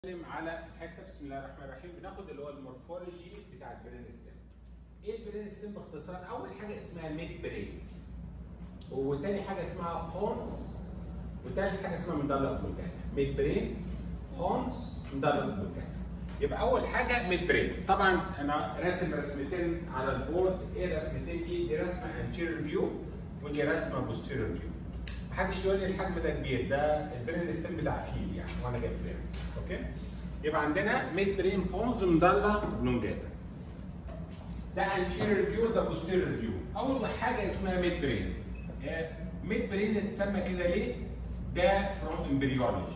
بنتكلم على حته بسم الله الرحمن الرحيم بناخد اللي هو المورفولوجي بتاع البرين ستيم. ايه البرين ستيم باختصار؟ اول حاجه اسمها ميد برين. وتاني حاجه اسمها هورنز وتالت حاجه اسمها مدلة بلوكاتا. ميد برين هورنز مدلة بلوكاتا. يبقى اول حاجه ميد برين. طبعا انا راسم رسمتين على البورد، ايه الرسمتين دي؟ دي رسمه انتيريور فيو ودي رسمه بوستيريور فيو. محدش يقول لي الحجم ده كبير ده البرين ستيم بتاع فيل يعني وانا جايب برين. اوكي يبقى عندنا ميد برين بونز مدلة لونجاتا ده انتيريور فيو ده بوستيريور فيو اول حاجه اسمها ميد برين ميد برين اتسمى كده ليه ده فروم امبريولوجي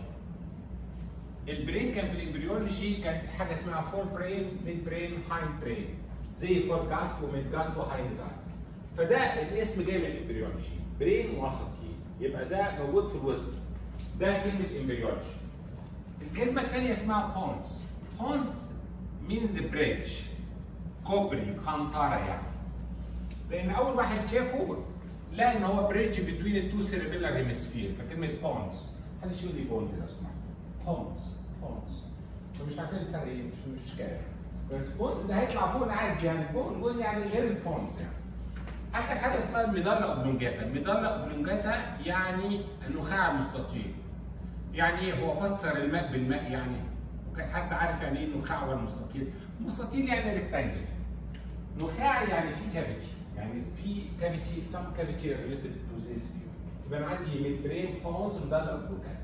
البرين كان في الامبريولوجي كان حاجه اسمها فور برين ميد برين هايند برين زي فور جات وميد جات وهايند جات فده الاسم جاي من الامبريولوجي برين وسطي يبقى ده موجود في الوسط ده كلمه امبريولوجي الكلمة الثانية اسمها بونز. بونز means bridge كوبري قنطرة يعني. لأن أول واحد شافه لقى إن هو بريدج بين التو سيربيلار هيمسفير فكلمة بونز. محدش يقول لي بونز لو سمحت. بونز بونز. فمش عارفين الفرق إيه مش مش كده. بس بونز ده هيطلع بون عادي يعني بون بون يعني غير البونز يعني. آخر حاجة اسمها الميدالا أوبلونجاتا، الميدالا أوبلونجاتا يعني النخاع المستطيل. يعني ايه هو فسر الماء بالماء يعني وكان حد عارف يعني ايه النخاع والمستطيل مستطيل يعني ريكتانجل نخاع يعني في كافيتي يعني في كافيتي some cavity related to this view يبقى انا عندي ميد برين بونز وده الاوكلوكال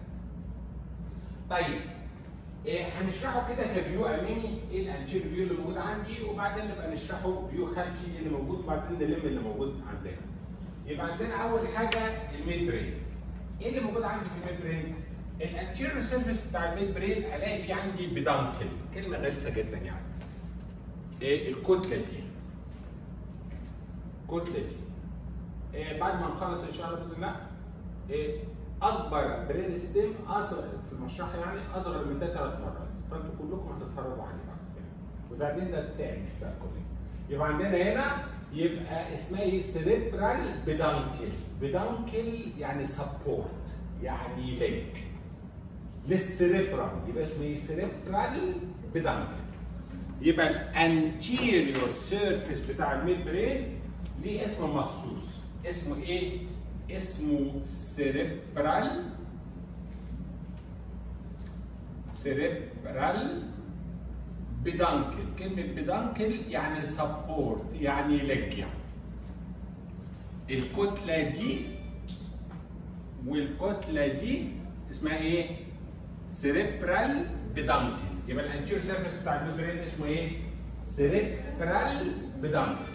طيب إيه هنشرحه كده كفيو امامي ايه الانتير فيو اللي موجود عندي وبعدين نبقى نشرحه فيو خلفي اللي موجود وبعدين نلم اللي موجود عندنا يبقى عندنا اول حاجه الميد برين ايه اللي موجود عندي في الميد برين؟ الانتيريور سيرفيس بتاع الميد برين الاقي في عندي بدانكل كلمه غلسه جدا يعني إيه الكتله دي الكتله دي إيه بعد ما نخلص ان شاء الله باذن الله إيه اكبر برين ستيم اصغر في المشرحه يعني اصغر من ده ثلاث مرات فانتوا كلكم هتتفرجوا عليه بعد كده وبعدين ده بتاعي مش بتاع كلنا يبقى عندنا هنا يبقى اسمها ايه سيريبرال بدانكل بدانكل يعني سبورت يعني ليج للسيريبرال يبقى اسمه ايه سيريبرال بدانكل يبقى الانتيريور سيرفيس بتاع الميد برين ليه اسم مخصوص اسمه ايه اسمه سيريبرال سيريبرال بدانكل كلمة بدانكل يعني سبورت يعني لج يعني الكتلة دي والكتلة دي اسمها ايه؟ سيريبرال بدانكل يبقى الانتيور سيرفيس بتاع الميدبرين اسمه ايه؟ سيريبرال بدانكل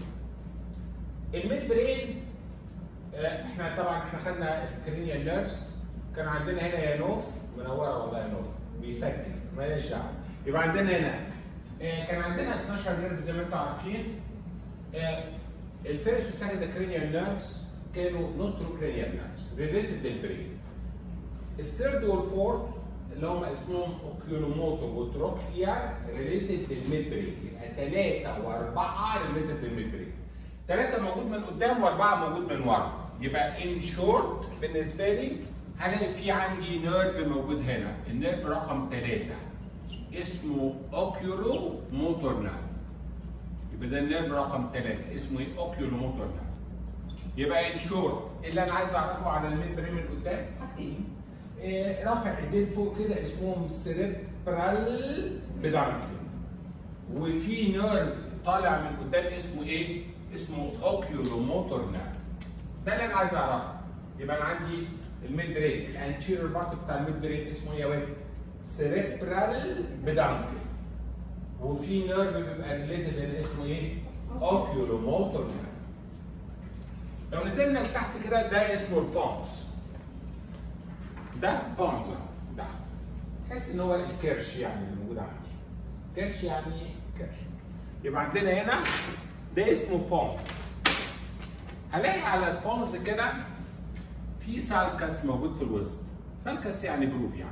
الميدبرين اه احنا طبعا احنا خدنا الكرينيال نيرفز كان عندنا هنا يا نوف منوره والله يا نوف بيسجل ماليش دعوه يبقى عندنا هنا اه كان عندنا 12 نيرف زي ما انتم عارفين اه الفيرست والسكند كرينيال نيرفز كانوا نوتروكرينيال نيرفز ريليتد للبرين الثيرد والفورث اللي هم اسمهم اوكيولوموتور وتروكليار ريليتد للميد برين يبقى ثلاثه واربعه ريليتد للميد برين ثلاثه موجود من قدام واربعه موجود من ورا يبقى ان شورت بالنسبه لي هلاقي في عندي نيرف موجود هنا النيرف رقم ثلاثه اسمه اوكيولو موتور نيرف يبقى ده النيرف رقم ثلاثه اسمه ايه اوكيولو موتور نيرف يبقى ان شورت اللي انا عايز اعرفه على الميد برين من قدام حاجتين إيه رافع ايدين فوق كده اسمهم سيريبرال بدانكل وفي نيرف طالع من قدام اسمه ايه؟ اسمه اوكيولو موتور نيرف ده اللي انا عايز اعرفه يبقى انا عندي الميد برين الانتيريور بارت بتاع الميد برين اسمه ايه يا ولد؟ سيريبرال بدانكل وفي نيرف بيبقى ريليتد اللي اسمه ايه؟ اوكيولو موتور نيرف لو نزلنا لتحت كده ده اسمه البونز ده بونز ده تحس ان هو الكرش يعني اللي موجود عندي كرش يعني كرش يبقى عندنا هنا ده اسمه بونز هلاقي على البونز كده في سالكس موجود في الوسط سالكس يعني بروف يعني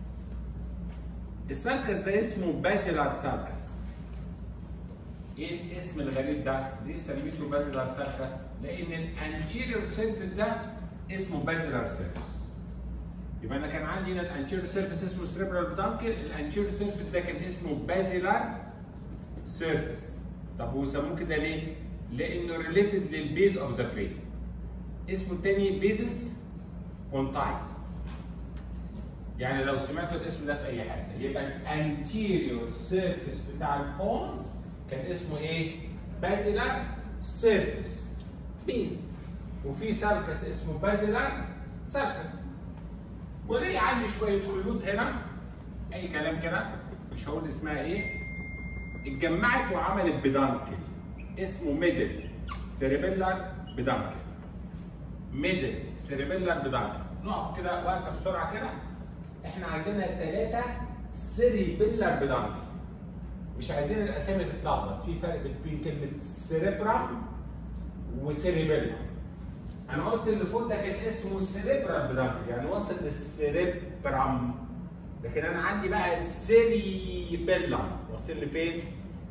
السالكس ده اسمه بازيلار سالكس ايه الاسم الغريب ده؟ ليه سميته بازيلار سالكس؟ لان الانتيريور سيرفيس ده اسمه بازيلار سيرفيس يبقى انا كان عندي هنا الانتيريور سيرفيس اسمه سريبرال بدانكل الانتيريور سيرفيس ده كان اسمه بازيلار سيرفيس طب هو سموه كده ليه؟ لانه ريليتد للبيز اوف ذا برين اسمه الثاني بيزس كونتايت يعني لو سمعتوا الاسم ده في اي حته يبقى الانتيريور سيرفيس بتاع البونز كان اسمه ايه؟ بازيلار سيرفيس بيز وفي سالكس اسمه بازيلار سالكس وليه عندي شويه خيوط هنا اي كلام كده مش هقول اسمها ايه اتجمعت وعملت بدانكل اسمه ميدل سيريبيلار بدانكل ميدل سيريبيلار بدانكل نقف كده واقفه بسرعه كده احنا عندنا ثلاثه سيريبيلار بدانكل مش عايزين الاسامي تتلخبط في فرق بين كلمه سيريبرام وسيريبيلار انا قلت اللي فوق ده كان اسمه سيريبرال بدانكل يعني وصل للسيريبرام لكن انا عندي بقى السيريبيلم وصل لفين؟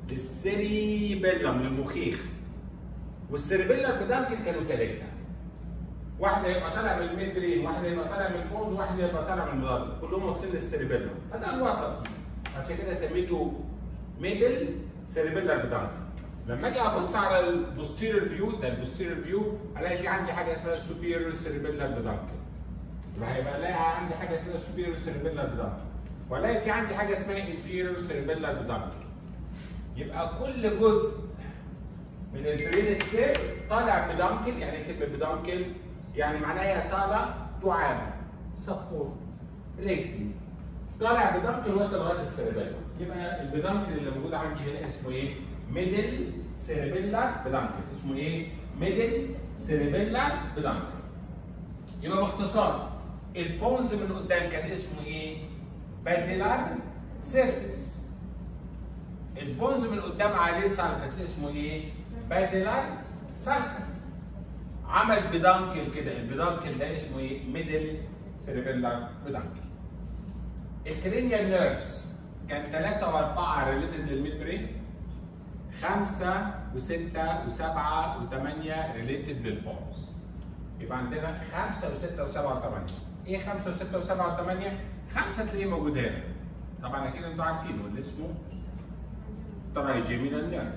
للسيريبيلم للمخيخ والسيريبيلر بدانكل كانوا ثلاثه واحد هيبقى طالع من الميد برين واحد هيبقى طالع من البونز واحد هيبقى طالع من البلاد كلهم واصلين للسيريبيلم فده الوسط عشان كده سميته ميدل سيريبيلر بدانكل لما اجي ابص على البوستيريور فيو ده البوستيريور فيو الاقي في عندي حاجه اسمها السوبيريور سيريبيلر بدانكل يبقى هيبقى الاقي عندي حاجه اسمها السوبيريور سيريبيلر بدانكل والاقي في عندي حاجه اسمها انفيريور سيريبيلر بدانكل يبقى كل جزء من البرين ستيب طالع بدانكل يعني كلمه بدانكل يعني معناها طالع دعامه سبورت ريكتنج طالع بدانكل وصل لغايه السيربيلر يبقى البدانكل اللي موجود عندي هنا اسمه ايه؟ ميدل سيربيلر بدانكل اسمه ايه؟ ميدل سيربيلر بدانكل يبقى باختصار البونز من قدام كان اسمه ايه؟ بازيلار سيرفيس البونز من قدام عليه سالكس اسمه ايه؟ بازيلار سالكس عمل بدانكل كده البدانكل ده اسمه ايه؟ ميدل سيربيلار بدانكل الكرينيال نيرفز كان ثلاثة وأربعة ريليتد للميد برين خمسة وستة وسبعة وثمانية ريليتد للبونز يبقى عندنا خمسة وستة وسبعة وثمانية ايه خمسة وستة وسبعة وثمانية؟ خمسة تلاقيه موجود هنا طبعا اكيد انتوا عارفينه اللي اسمه ترايجيمينال نيرف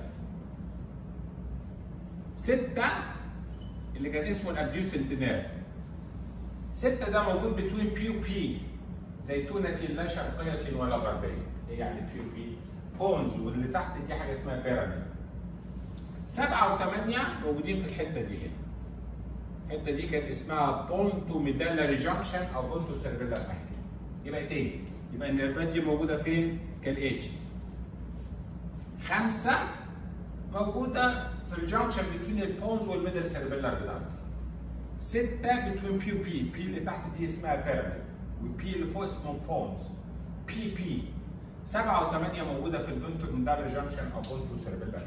ستة اللي كان اسمه الابديوسنت نيرف ستة ده موجود بتوين بي وبي زيتونة لا شرقية ولا غربية ايه يعني بي وبي بونز واللي تحت دي حاجة اسمها بيراميد سبعة وثمانية موجودين في الحتة دي هنا الحتة دي كان اسمها بونتو ميدالاري جانكشن او بونتو سيرفيلار مايكل يبقى تاني يبقى النيرفات دي موجودة فين؟ كالاتش خمسة موجودة في الجانكشن بين البونز والميدل سيربيلار بلانك ستة بين بي وبي بي اللي تحت دي اسمها بيراميد والبي اللي فوق اسمه بونز بي بي سبعة وثمانية موجودة في البنتو ميدالر جانكشن أو بونتو سيربيلار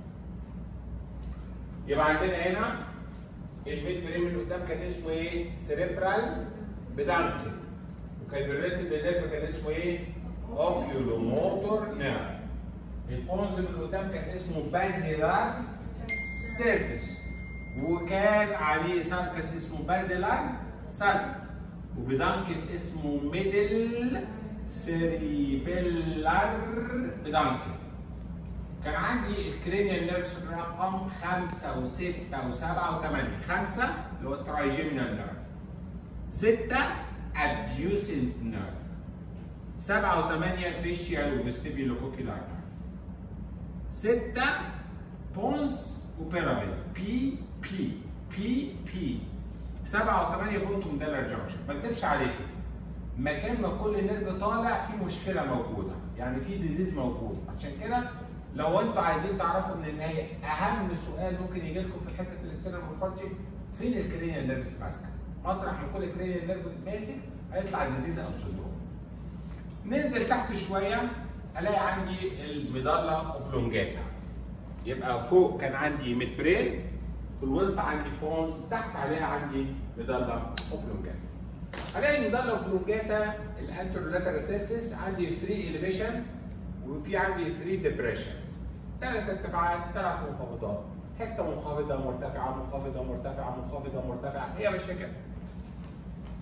يبقى عندنا هنا الميد برين من قدام كان اسمه ايه؟ سيريبرال بدانكل وكان الريتد نيرف كان اسمه ايه؟ اوكيولو موتور نيرف البونز من قدام كان اسمه بازيلار سيرفيس وكان عليه سالكس اسمه بازيلار سالكس وبدانكل اسمه ميدل سيريبيلار بدانكل كان عندي الكرينيال نيرفز رقم خمسة وستة وسبعة وثمانية خمسة اللي هو الترايجيمينال نيرف ستة ابيوسنت نيرف سبعة وثمانية فيشيال وفيستيبيولو كوكيلار نيرف ستة بونز وبيراميد بي بي بي بي سبعة وثمانية بونتو مدلر جانكشن ما اكذبش عليكم مكان ما كل نيرف طالع في مشكلة موجودة يعني في ديزيز موجود عشان كده لو انتوا عايزين تعرفوا من النهاية أهم سؤال ممكن يجي لكم في حتة الإكسيلر والفرجي فين الكرينيال نيرف ماسكة؟ مطرح ما كل كرينيال نيرف ماسك هيطلع ديزيز أو سندروم ننزل تحت شوية الاقي عندي الميدالا اوبلونجاتا يبقى فوق كان عندي ميد برين في الوسط عندي بونز تحت عليها عندي ميدالا اوبلونجاتا الاقي الميدالا اوبلونجاتا الانترولاترال سيرفيس عندي 3 اليفيشن وفي عندي 3 ديبريشن ثلاث ارتفاعات ثلاث منخفضات حته منخفضه مرتفعه منخفضه مرتفعه منخفضه مرتفعه هي ماشيه كده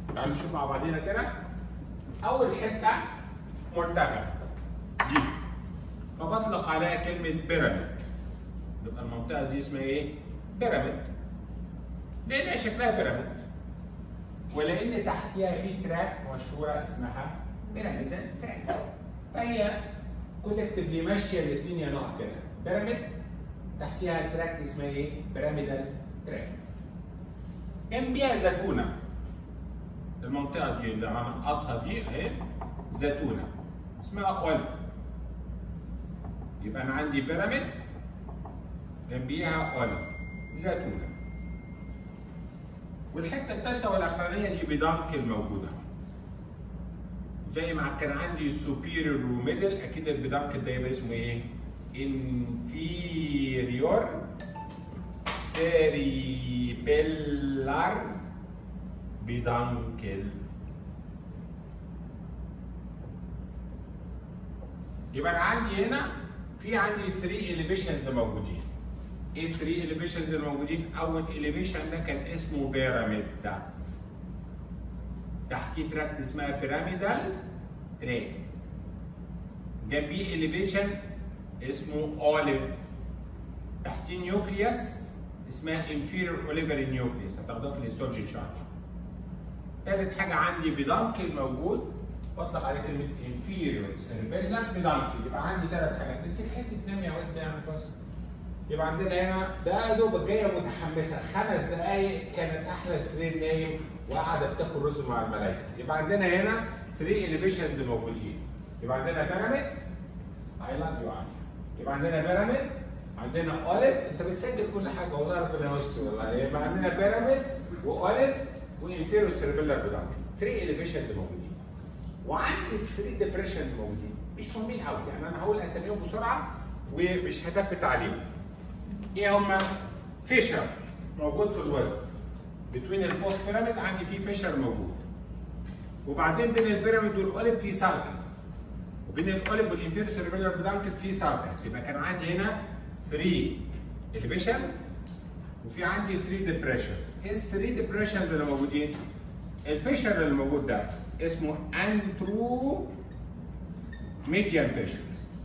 تعالوا نشوف مع بعضينا كده اول حته مرتفع دي فبطلق عليها كلمه بيراميد يبقى المنطقه دي اسمها ايه بيراميد لانها شكلها بيراميد ولان تحتها في تراك مشهوره اسمها بيراميد تراك فهي كولكتفلي ماشيه الاثنين يا نوع كده بيراميد تحتها التراك دي اسمها ايه بيراميدال تراك جنبيها زيتونه المنطقه دي اللي انا نقطها دي اهي زيتونه اسمها اولف يبقى انا عندي بيراميد جنبيها اولف زيتونه والحته الثالثه والاخرانيه دي بدانك الموجوده زي ما كان عندي السوبيريور وميدل اكيد البدانك ده يبقى اسمه ايه؟ inferior cerebellar بدانكل يبقى انا عندي هنا في عندي 3 اليفيشنز موجودين ايه 3 اليفيشنز الموجودين اول اليفيشن ده كان اسمه بيراميد ده تحتيه تراكت اسمها بيراميدال ري جنبيه اليفيشن اسمه اوليف تحتيه نيوكليوس اسمها انفيريور اوليفري نيوكليوس هتاخدوها في الهيستولوجي ان شاء الله تالت حاجه عندي بدانكل موجود بطلق عليه كلمه انفيريور سيربيلر بدانكل يبقى عندي ثلاث حاجات انت حته تنام يا واد يعني بس يبقى عندنا هنا ده دوب جايه متحمسه خمس دقائق كانت احلى سرير نايم وقاعده بتاكل رز مع الملائكه يبقى عندنا هنا 3 اليفيشنز موجودين يبقى عندنا بيراميد اي لاف يو علي يبقى عندنا بيراميد عندنا اوليف انت بتسجل كل حاجه والله ربنا يستر والله يبقى عندنا بيراميد واوليف وانفيرو سيربيلر بدانكل 3 اليفيشنز موجودين وعندي 3 ديبريشن موجودين مش مهمين قوي يعني انا هقول اساميهم بسرعه ومش هثبت عليهم ايه هما؟ فيشر موجود في الوسط بين البوست بيراميد عندي فيه فيشر موجود وبعدين بين البيراميد والاوليف في سالكس وبين الاوليف والانفيرو سيربيلر بدانكل في سالكس يبقى كان عندي هنا 3 اليفيشن وفي عندي 3 ديبريشنز ايه ال 3 ديبريشنز اللي موجودين؟ الفيشر اللي موجود ده اسمه انترو ميديان فيشر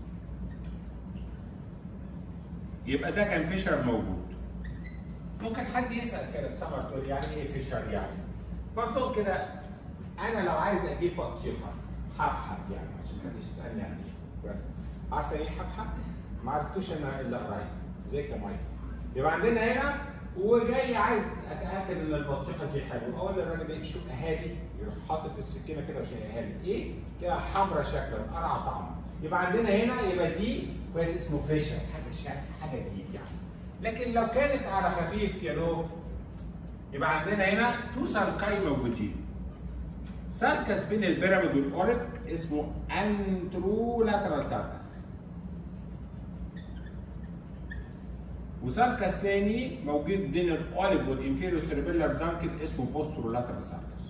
يبقى ده كان فيشر موجود ممكن حد يسال كده سمر تقول يعني ايه فيشر يعني برضه كده انا لو عايز اجيب بطيخه حبحب يعني عشان محدش يسالني يعني ايه كويس عارفه ايه حبحب؟ ما عرفتوش انا الا قريب زيك يا مايك يبقى عندنا هنا وجاي عايز اتاكد ان البطيخه دي حلوه اقول للراجل ايه شوف اهالي يروح حاطط السكينه كده عشان اهالي ايه؟ كده حمرا شكلا قرع طعم يبقى عندنا هنا يبقى دي كويس اسمه فيشر حاجه شكل حاجه جديد يعني لكن لو كانت على خفيف يا لوف يبقى عندنا هنا تو سالكاي موجودين سالكس بين البيراميد والاوريك اسمه انترو لاترال سالكس وسالكس تاني موجود بين الاوليف والانفيريو سيربيلر دانكل اسمه بوسترو لاترال سالكس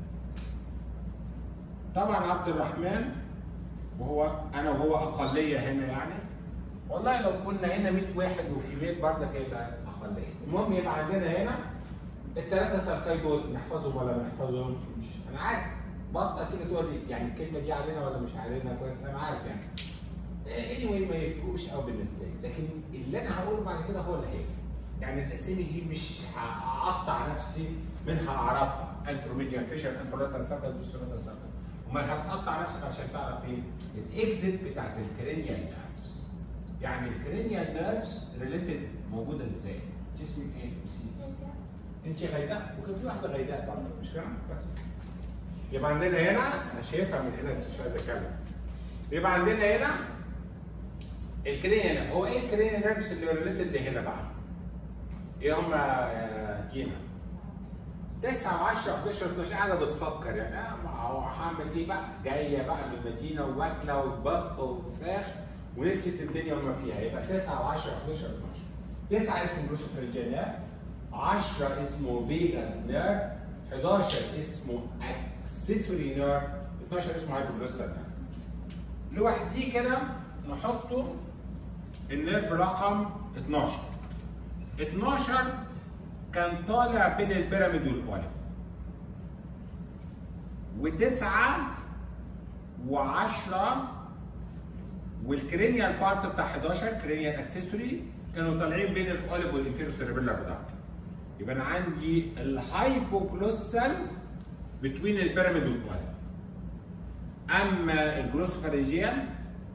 طبعا عبد الرحمن وهو انا وهو اقليه هنا يعني والله لو كنا هنا 100 واحد وفي بيت برضك هيبقى اقليه المهم يبقى عندنا هنا الثلاثه سالكاي دول نحفظهم ولا ما نحفظهمش انا عارف بطه تيجي تقول لي يعني الكلمه دي علينا ولا مش علينا كويس انا عارف يعني اني anyway ما يفرقوش قوي بالنسبه لي لكن اللي انا هقوله بعد كده هو اللي هيفرق يعني الاسامي دي مش هقطع نفسي منها اعرفها انتروميديان فيشر انترولاتر سيركل بوسترولاتر سيركل امال هتقطع نفسك عشان تعرف ايه الاكزيت بتاعت الكرينيال نيرفز يعني الكرينيال نيرفز ريليتد موجوده ازاي؟ جسمك ايه؟ انت غيداء وكان في واحده غيداء برضه مش كده؟ بس يبقى عندنا هنا انا شايفها من هنا مش عايز اتكلم يبقى عندنا هنا الكرينيال هو ايه الكرينيال نيرفز اللي ريليتد لهنا بقى؟ ايه هم جينا؟ 9 و10 11 12 قاعده بتفكر يعني اه ما هو هعمل ايه بقى؟ جايه بقى من المدينه واكله وبط وفراخ ونسيت الدنيا وما فيها يبقى 9 و10 11 12 9 اسمه جلوسوفرينجيا نيرف 10 اسمه فيجاس نيرف 11 اسمه اكسسوري نيرف 12 اسمه هايبوجلوسال نيرف لوحديه كده نحطه النيرف رقم 12 12 كان طالع بين البيراميد والاوليف وتسعة وعشرة والكرينيال بارت بتاع 11 كرينيال اكسسوري كانوا طالعين بين الاوليف والانفيرو سيربيلار بتاعك يبقى انا عندي الهايبوجلوسال بتوين البيراميد والاوليف اما الجلوسوفاريجيال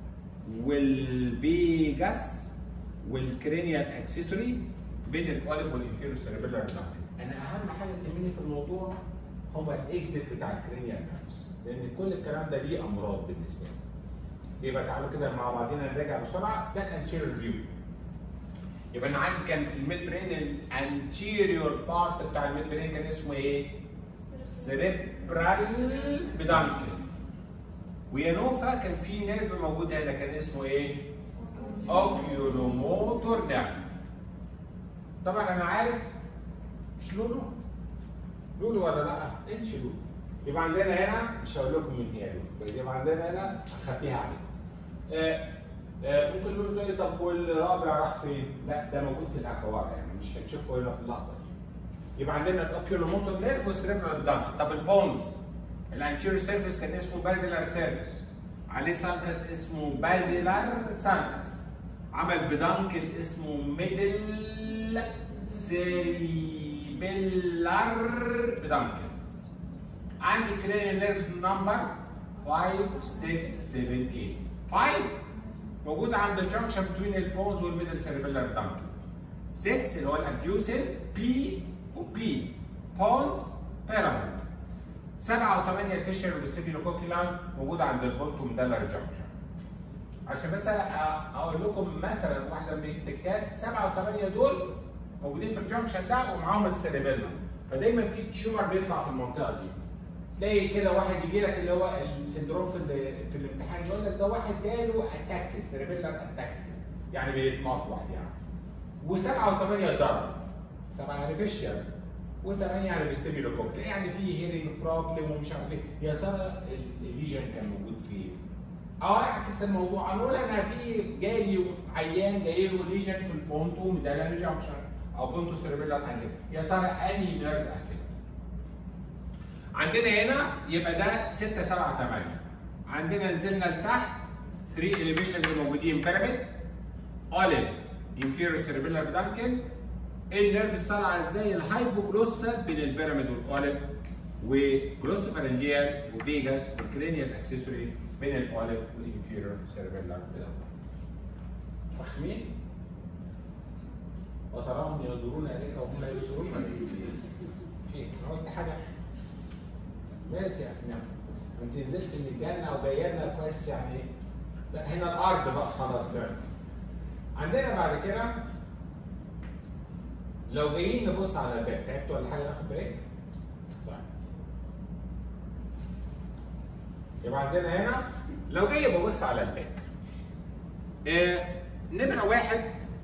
والفيجاس والكرينيال اكسسوري بين الاوليف والانفيرو سيربيلار بتاعك انا اهم حاجه تهمني في الموضوع هو الاكزيت بتاع الكرينيال نيرفز لان كل الكلام ده ليه امراض بالنسبه لي يبقى تعالوا كده مع بعضنا نراجع بسرعه ده الانتيريور فيو يبقى انا عندي كان في الميد برين الانتيريور بارت بتاع الميد برين كان اسمه ايه؟ سيريبرال بدانكل ويانوفا كان في نيرف موجود هنا كان اسمه ايه؟ اوكيولوموتور نيرف طبعا انا عارف مش لولو لولو ولا لا؟ انش لولو يبقى عندنا هنا مش هقول لكم مين هي لولو يبقى عندنا هنا هخبيها عليكم آه آه ممكن لولو تقول لي طب والرابع راح فين؟ لا ده موجود في الافوار يعني مش هتشوفه هنا في اللقطه دي يبقى عندنا الاوكيولوموتور نيرف والسيريبرال بدانكل طب البونز الانتيريور سيرفيس كان اسمه بازيلار سيرفيس عليه سانكس اسمه بازيلار سانكس عمل بدانكل اسمه ميدل سيريبيلار بدانكل عندي كرينيال نيرف نمبر 5 6 7 8 5 موجود عند الجنكشن بين البونز والميدل سيريبيلار بدانكل 6 اللي هو الابديوسل بي وبي بونز بيراميد سبعة وثمانية الفيشر والسيبيلوكوكيلان موجودة عند البونتوم دالر جنكشن عشان بس اقول لكم مثلا واحدة من التكات سبعة وثمانية دول موجودين في الجنكشن ده ومعاهم السيريبيلم فدايما في تيومر بيطلع في المنطقة دي تلاقي كده واحد يجي لك اللي هو السندروم في في الامتحان يقول لك ده واحد جاله اتاكسي سيريبيلر اتاكسي يعني بيتمط واحد يعني وسبعة وثمانية ضرب سبعة يعني فيشر وثمانية يعني بيستيبيلوكوك يعني في هيرنج بروبلم ومش عارف ايه يا ترى الليجن كان موجود فين؟ او اعكس الموضوع نقول انا في جالي عيان جاي له ليجن في البونتو ميدالاري جانكشن او بونتو سيربيلار انجل يا ترى اني نيرف افكت عندنا هنا يبقى ده 6 7 8 عندنا نزلنا لتحت 3 اليفيشن اللي موجودين بيراميد اوليف انفيريور سيربيلار بدانكل النيرفز طالعه ازاي الهايبوجلوسال بين البيراميد والاوليف وجلوسوفارنجيال وفيجاس والكرينيال اكسسوري بين الاوليف والانفيريور سيربيلار بدانكل فاهمين؟ وتراهم ينظرون اليك وهم لا يبصرون في انا قلت حاجه مالك يا افنان انت نزلت من الجنه وجايه لنا كويس يعني لا هنا الارض بقى خلاص يعني عندنا بعد كده لو جايين نبص على الباب تعبتوا ولا حاجه ناخد بريك؟ طيب يبقى عندنا هنا لو جاي ببص على الباك آه نمره واحد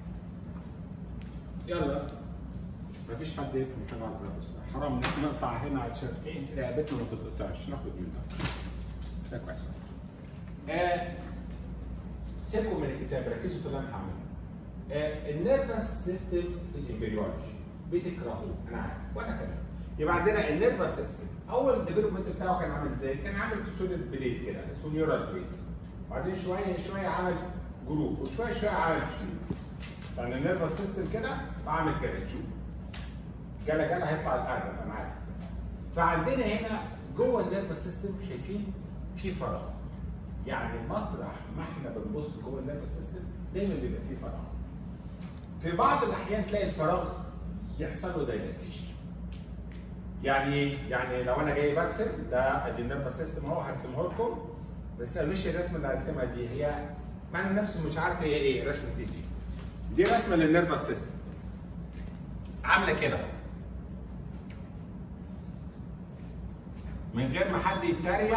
يلا مفيش حد يفهم طبعا بس حرام نقطع هنا عشان ايه رقبتنا ما تتقطعش ناخد منها ده كويس آه سيبكم من الكتاب ركزوا في اللي انا هعمله آه النيرفس سيستم في الامبريولوجي بتكرهوه انا عارف وانا كمان يبقى عندنا النيرفس سيستم اول ديفلوبمنت بتاعه كان عامل ازاي؟ كان عامل في سوليد بليد كده اسمه نيورال بريك وبعدين شويه شويه عمل جروب وشويه شويه عمل شيء يعني النيرفس سيستم كده بعمل كده تشوف جلا جلا هيطلع القلب انا عارف فعندنا هنا جوه النيرفس سيستم شايفين في فراغ يعني مطرح ما احنا بنبص جوه النيرفس سيستم دايما بيبقى فيه فراغ في بعض الاحيان تلاقي الفراغ يحصل له دايلاتيشن يعني يعني لو انا جاي برسم ده ادي النيرفس سيستم اهو هرسمه لكم بس مش الرسمه اللي هرسمها دي هي معنى نفسه مش عارف هي ايه رسمه ايه دي دي رسمه للنيرفس سيستم عامله كده من غير ما حد يتريق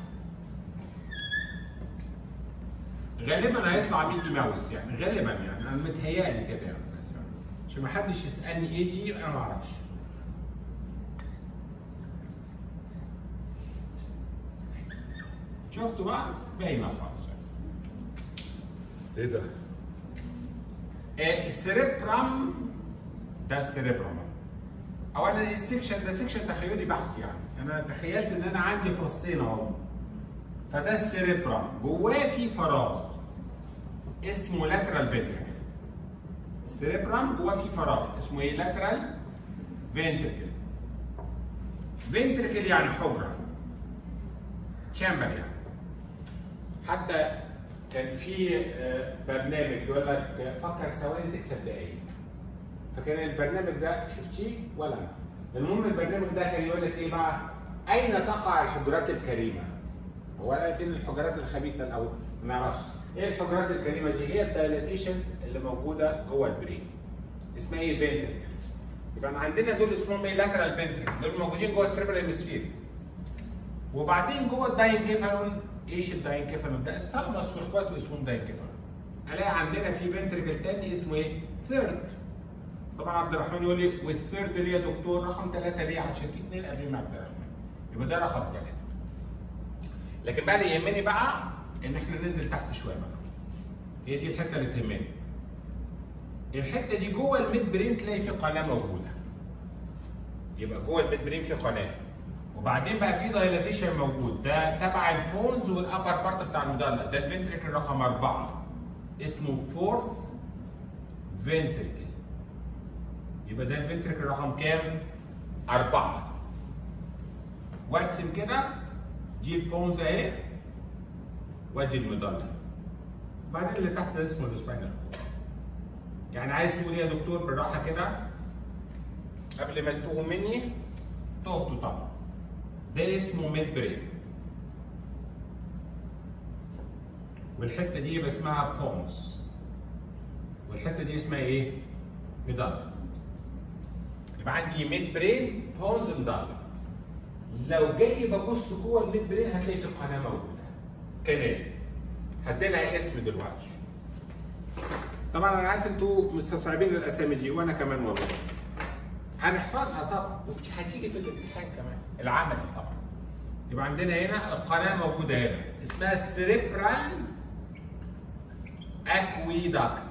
غالبا هيطلع ميكي ماوس يعني غالبا يعني انا متهيألي كده يعني عشان ما حدش يسالني ايه دي انا ما اعرفش شفتوا بقى باينه خالص ايه ده؟ آه، السريبرام ده السريبرام اولا السكشن ده سكشن تخيلي بحت يعني انا تخيلت ان انا عندي فصين اهو فده السيريبرام جواه في فراغ اسمه لاترال فينتركل السيريبرام جواه في فراغ اسمه ايه لاترال فينتركل فينتركل يعني حجره تشامبر يعني حتى كان في آه، برنامج يقول لك فكر ثواني تكسب دقايق فكان البرنامج ده شفتيه ولا لا؟ المهم البرنامج ده كان يقول لك ايه بقى؟ اين تقع الحجرات الكريمه؟ هو انا فين الحجرات الخبيثه الاول؟ ما نعرفش. ايه الحجرات الكريمه دي؟ هي الدايلاتيشن اللي موجوده جوه البرين. اسمها ايه؟ فينتركل. يبقى عندنا دول اسمهم ايه؟ لاترال فينتركل، دول موجودين جوه السيربرال هيمسفير. وبعدين جوه الداينكيفالون ايش الداينكيفالون ده؟ الثالموس واخواته اسمهم داينكيفالون. الاقي عندنا في فنتركل تاني اسمه ايه؟ ثيرد. طبعا عبد الرحمن يقول لي والثيرد ليه يا دكتور؟ رقم ثلاثه ليه؟ عشان في اثنين قبلين عبد الرحمن. يبقى ده رقم ثلاثه. لكن بقى اللي يهمني بقى ان احنا ننزل تحت شويه بقى. هي دي الحته اللي تهمني. الحته دي جوه الميد برين تلاقي في قناه موجوده. يبقى جوه الميد برين في قناه. وبعدين بقى في دايلاتيشن موجود ده تبع البونز والابر بارت بتاع المدلل ده الفنتريكل رقم اربعه اسمه فورث فنتريكل يبقى ده الفنتريكل رقم كام؟ أربعة وارسم كده دي البونز اهي وادي المدلل بعدين اللي تحت ده اسمه السباينال يعني عايز تقول ايه يا دكتور بالراحه كده قبل ما تتوهوا مني تهتوا طبعا ده اسمه ميد برين والحته دي يبقى اسمها بونز والحته دي اسمها ايه؟ مدلل يبقى عندي ميد برين بونز مدلل لو جاي ببص جوه الميد برين هتلاقي في قناه موجوده كنال هديلها اسم دلوقتي طبعا انا عارف انتوا مستصعبين الاسامي دي وانا كمان والله هنحفظها طبعا وهتيجي في الامتحان كمان العملي طبعا يبقى عندنا هنا القناه موجوده هنا اسمها السريبرال اكويدكت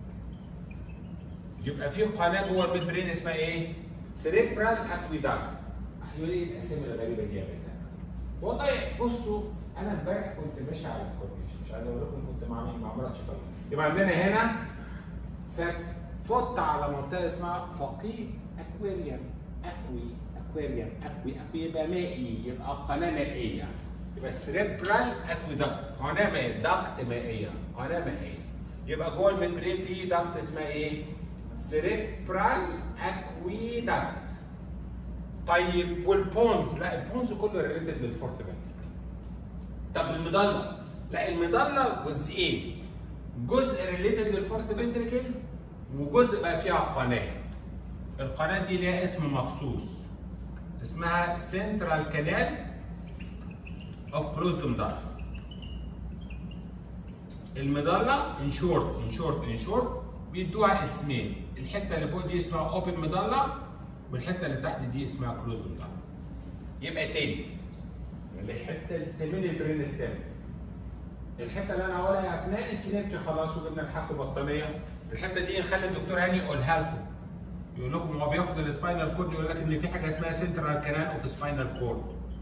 يبقى في قناه جوه الميدبرين اسمها ايه؟ سريبرال اكويدكت هيقول ايه الاسامي الغريبه دي يا بنات؟ والله بصوا انا امبارح كنت ماشي على الكورنيش مش عايز اقول لكم كنت مع مين؟ مع مرات شيطان يبقى عندنا هنا ففوت على منطقه اسمها فقيه اكواريوم اكوي اكواريوم اكوي اكوي يبقى مائي يبقى قناه مائيه يبقى سريبرال اكويدكت قناه مائيه دكت مائيه قناه مائيه يبقى جوه الممبرين في دكت اسمها ايه؟ سريبرال اكويدكت طيب والبونز لا البونز كله ريليتد للفورث فنتركل طب المضله لا المضله جزئين جزء ريليتد للفورث فنتركل وجزء بقى فيها قناه القناه دي ليها اسم مخصوص اسمها سنترال كانال اوف كلوزد مضله المضله ان شورت ان شورت ان شورت بيدوها اسمين الحته اللي فوق دي اسمها اوبن مضله والحته اللي تحت دي اسمها كلوزد مضله يبقى تاني الحته اللي تهمني البرين ستام الحته اللي انا هقولها يا افنان انت نمتي خلاص وجبنا الحف بطانيه الحته دي نخلي الدكتور هاني يقولها لكم يقول لكم هو بياخد السباينال كورد يقول لك ان في حاجه اسمها سنترال كانال اوف سباينال كورد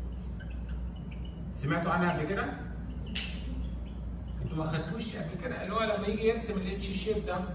سمعتوا عنها قبل كده؟ انتوا ما خدتوش قبل كده اللي هو لما يجي يرسم الاتش شيب ده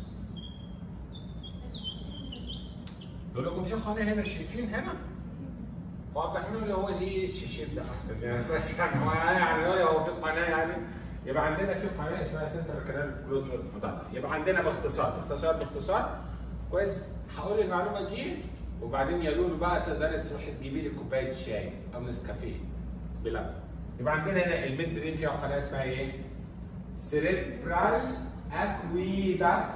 يقول لكم في قناه هنا شايفين هنا وعبد الرحمن اللي هو ليه اتش شيب ده احسن يعني بس يعني هو يعني هو في قناه يعني يبقى عندنا في قناه اسمها سنترال كانال كلوز مضله يبقى عندنا باختصار باختصار باختصار كويس هقول المعلومه دي وبعدين يا لولو بقى تقدري تروحي تجيبي لي كوبايه شاي او نسكافيه بلبن يبقى عندنا هنا الميد برين فيها قناه اسمها ايه؟ سيريبرال اكويدكت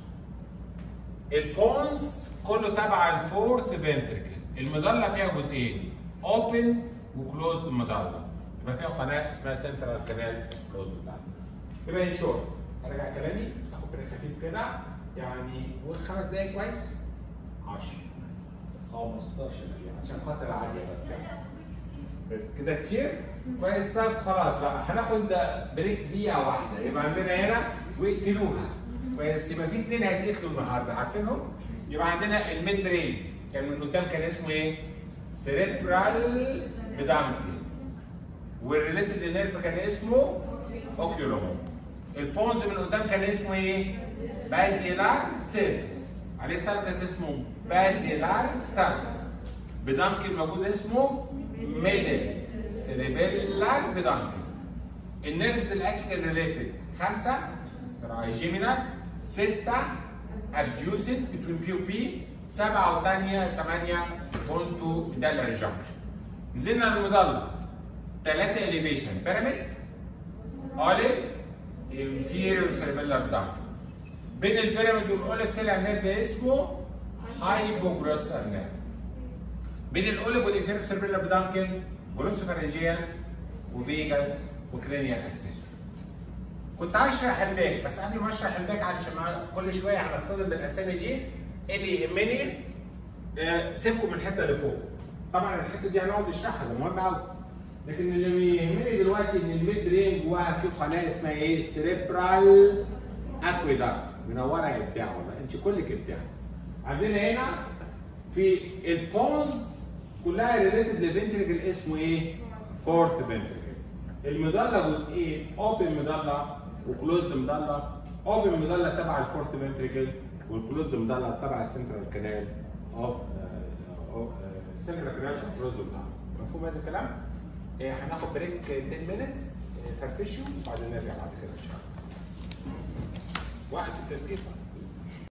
البونز كله تبع الفورث فنتركل المضله فيها جزئين اوبن وكلوزد مضله يبقى فيها قناه اسمها سنترال كانال كلوزد مضله يبقى ان شورت ارجع كلامي اخد بريك خفيف كده يعني والخمس دقايق كويس 10 15 عشان خاطر عاليه بس يعني بس كده كتير كويس طب خلاص بقى هناخد بريك دقيقه واحده يبقى عندنا هنا واقتلوها كويس يبقى في اثنين هيتقتلوا النهارده عارفينهم؟ يبقى عندنا الميد برين كان من قدام كان اسمه ايه؟ سيريبرال بدانكل والريليتد نيرف كان اسمه اوكيولومو البونز من قدام كان اسمه ايه؟ بازيلار سيرفيس عليه سيرفيس اسمه بازيلار سيرفيس بدانكل موجود اسمه ميدل سيريبيلار بدانكل النيرفز الاكتيكال ريليتد خمسه ترايجيمينال سته ابديوسد بتوين بي وبي سبعه وثانيه ثمانيه بونتو ميدالاري جانكشن نزلنا المضله ثلاثه اليفيشن بيراميد اوليف انفيريور سيربيلار دانك بين البيراميد والاوليف طلع نيرف اسمه هايبوجروسال نيرف بين الاوليف والانفيريور سيربيلار دانكن جروسوفارنجيال وفيجاس وكرينيال اكسسوري كنت هشرح الباك بس قبل ما اشرح الباك علشان ما- كل شويه هنصطدم بالاسامي دي اللي يهمني آه، سيبكم من الحته اللي فوق طبعا الحته دي هنقعد نشرحها ده مهم قوي لكن اللي يهمني دلوقتي ان الميد برين جواها في قناه اسمها ايه؟ سيريبرال اكويداكت منوره يا ابداع والله انت كلك ابداع عندنا هنا في البونز كلها ريليتد لفنتريكل اسمه ايه؟ فورث فنتريكل المضله جزئين اوبن مضله وكلوزد مضله اوبن مضله تبع الفورث فنتريكل والكلوزد مضله تبع السنترال كانال اوف سنترال كانال اوف كلوزد مضله مفهوم هذا الكلام؟ إيه، هناخد بريك 10 مينتس فرفشوا وبعدين نرجع بعد كده ان شاء الله. وقف التسجيل بقى.